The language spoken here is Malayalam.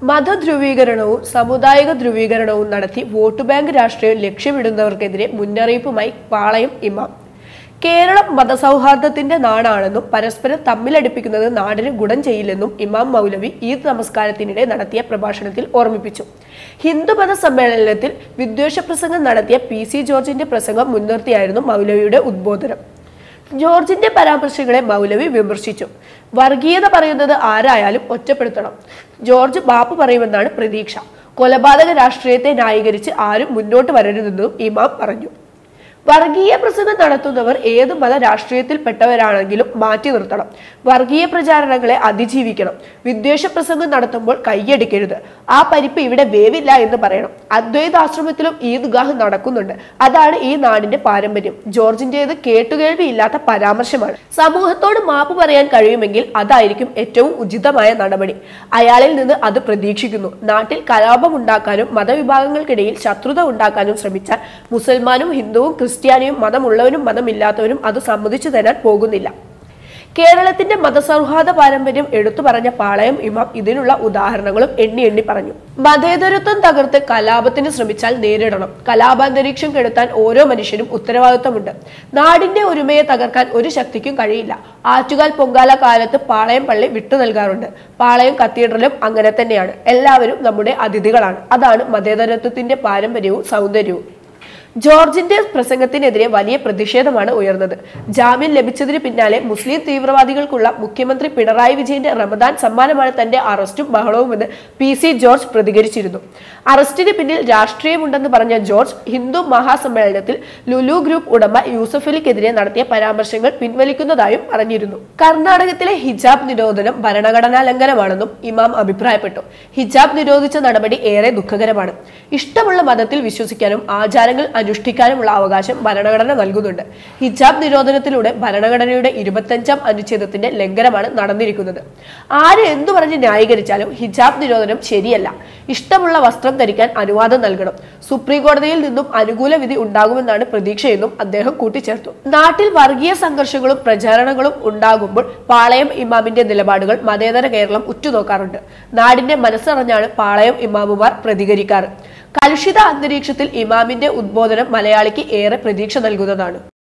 മതധ്രുവീകരണവും സാമുദായിക ധ്രുവീകരണവും നടത്തി വോട്ട് ബാങ്ക് രാഷ്ട്രീയം ലക്ഷ്യമിടുന്നവർക്കെതിരെ മുന്നറിയിപ്പുമായി പാളയം ഇമാം കേരളം മതസൗഹാർദ്ദത്തിന്റെ നാടാണെന്നും പരസ്പരം തമ്മിലടിപ്പിക്കുന്നത് നാടിന് ഗുണം ചെയ്യില്ലെന്നും ഇമാം മൗലവി ഈദ് നമസ്കാരത്തിനിടെ നടത്തിയ പ്രഭാഷണത്തിൽ ഓർമ്മിപ്പിച്ചു ഹിന്ദുമത സമ്മേളനത്തിൽ വിദ്വേഷ പ്രസംഗം നടത്തിയ പി സി ജോർജിന്റെ പ്രസംഗം മുൻനിർത്തിയായിരുന്നു മൗലവിയുടെ ഉദ്ബോധനം ജോർജിന്റെ പരാമർശങ്ങളെ മൗലവി വിമർശിച്ചു വർഗീയത പറയുന്നത് ആരായാലും ഒറ്റപ്പെടുത്തണം ജോർജ് മാപ്പ് പറയുമെന്നാണ് പ്രതീക്ഷ കൊലപാതക രാഷ്ട്രീയത്തെ ന്യായീകരിച്ച് ആരും മുന്നോട്ട് വരരുതെന്നും ഇമാം പറഞ്ഞു വർഗീയ പ്രസംഗം നടത്തുന്നവർ ഏത് മത രാഷ്ട്രീയത്തിൽപ്പെട്ടവരാണെങ്കിലും മാറ്റി നിർത്തണം വർഗീയ പ്രചാരണങ്ങളെ അതിജീവിക്കണം വിദ്വേഷ പ്രസംഗം നടത്തുമ്പോൾ കൈയടിക്കരുത് ആ പരിപ്പ് ഇവിടെ വേവില്ല എന്ന് പറയണം അദ്വൈതാശ്രമത്തിലും ഈദ്ഗാഹ് നടക്കുന്നുണ്ട് അതാണ് ഈ നാടിന്റെ പാരമ്പര്യം ജോർജിന്റേത് കേട്ടുകേൾവിയില്ലാത്ത പരാമർശമാണ് സമൂഹത്തോട് മാപ്പ് പറയാൻ കഴിയുമെങ്കിൽ അതായിരിക്കും ഏറ്റവും ഉചിതമായ നടപടി അയാളിൽ നിന്ന് അത് പ്രതീക്ഷിക്കുന്നു നാട്ടിൽ കലാപമുണ്ടാക്കാനും മതവിഭാഗങ്ങൾക്കിടയിൽ ശത്രുത ഉണ്ടാക്കാനും ശ്രമിച്ചാൽ മുസൽമാനും ഹിന്ദുവും ക്രിസ്ത്യാനിയും മതമുള്ളവനും മതമില്ലാത്തവരും അത് സമ്മതിച്ചു തരാൻ പോകുന്നില്ല കേരളത്തിന്റെ മതസൗഹാർദ്ദ പാരമ്പര്യം എടുത്തു പറഞ്ഞ പാളയം ഇമാം ഇതിനുള്ള ഉദാഹരണങ്ങളും എണ്ണി എണ്ണി പറഞ്ഞു മതേതരത്വം തകർത്ത് കലാപത്തിന് ശ്രമിച്ചാൽ നേരിടണം കലാപാന്തരീക്ഷം കെടുത്താൻ ഓരോ മനുഷ്യനും ഉത്തരവാദിത്തമുണ്ട് നാടിന്റെ ഒരുമയെ തകർക്കാൻ ഒരു ശക്തിക്കും കഴിയില്ല ആറ്റുകാൽ പൊങ്കാല കാലത്ത് പാളയം പള്ളി വിട്ടു നൽകാറുണ്ട് പാളയം കത്തീഡ്രലും അങ്ങനെ തന്നെയാണ് എല്ലാവരും നമ്മുടെ അതിഥികളാണ് അതാണ് മതേതരത്വത്തിന്റെ പാരമ്പര്യവും സൗന്ദര്യവും ജോർജിന്റെ പ്രസംഗത്തിനെതിരെ വലിയ പ്രതിഷേധമാണ് ഉയർന്നത് ജാമ്യം ലഭിച്ചതിന് പിന്നാലെ മുസ്ലിം തീവ്രവാദികൾക്കുള്ള മുഖ്യമന്ത്രി പിണറായി വിജയന്റെ റമദാൻ സമ്മാനമാണ് തന്റെ അറസ്റ്റും ബഹളവുമെന്ന് പി സി ജോർജ് പ്രതികരിച്ചിരുന്നു അറസ്റ്റിന് പിന്നിൽ രാഷ്ട്രീയമുണ്ടെന്ന് പറഞ്ഞ ജോർജ് ഹിന്ദു മഹാസമ്മേളനത്തിൽ ലുലു ഗ്രൂപ്പ് ഉടമ യൂസഫലിക്കെതിരെ നടത്തിയ പരാമർശങ്ങൾ പിൻവലിക്കുന്നതായും പറഞ്ഞിരുന്നു കർണാടകത്തിലെ ഹിജാബ് നിരോധനം ഭരണഘടനാ ലംഘനമാണെന്നും ഇമാം അഭിപ്രായപ്പെട്ടു ഹിജാബ് നിരോധിച്ച നടപടി ഏറെ ദുഃഖകരമാണ് ഇഷ്ടമുള്ള മതത്തിൽ വിശ്വസിക്കാനും ആചാരങ്ങൾ അനുഷ്ഠിക്കാനുമുള്ള അവകാശം ഭരണഘടന നൽകുന്നുണ്ട് ഹിജാബ് നിരോധനത്തിലൂടെ ഭരണഘടനയുടെ ഇരുപത്തഞ്ചാം അനുച്ഛേദത്തിന്റെ ലംഘനമാണ് നടന്നിരിക്കുന്നത് ആര് എന്തു പറഞ്ഞ് ന്യായീകരിച്ചാലും ഹിജാബ് നിരോധനം ശരിയല്ല ഇഷ്ടമുള്ള വസ്ത്രം ധരിക്കാൻ അനുവാദം നൽകണം സുപ്രീം കോടതിയിൽ നിന്നും അനുകൂല വിധി ഉണ്ടാകുമെന്നാണ് പ്രതീക്ഷയെന്നും അദ്ദേഹം കൂട്ടിച്ചേർത്തു നാട്ടിൽ വർഗീയ സംഘർഷങ്ങളും പ്രചാരണങ്ങളും ഉണ്ടാകുമ്പോൾ പാളയം ഇമാമിന്റെ നിലപാടുകൾ മതേതര കേരളം ഉറ്റുനോക്കാറുണ്ട് നാടിന്റെ മനസ്സറിഞ്ഞാണ് പാളയം ഇമാമുമാർ പ്രതികരിക്കാറ് കലുഷിത അന്തരീക്ഷത്തിൽ ഇമാമിന്റെ ഉദ്ബോധനം മലയാളിക്ക് ഏറെ പ്രതീക്ഷ നൽകുന്നതാണ്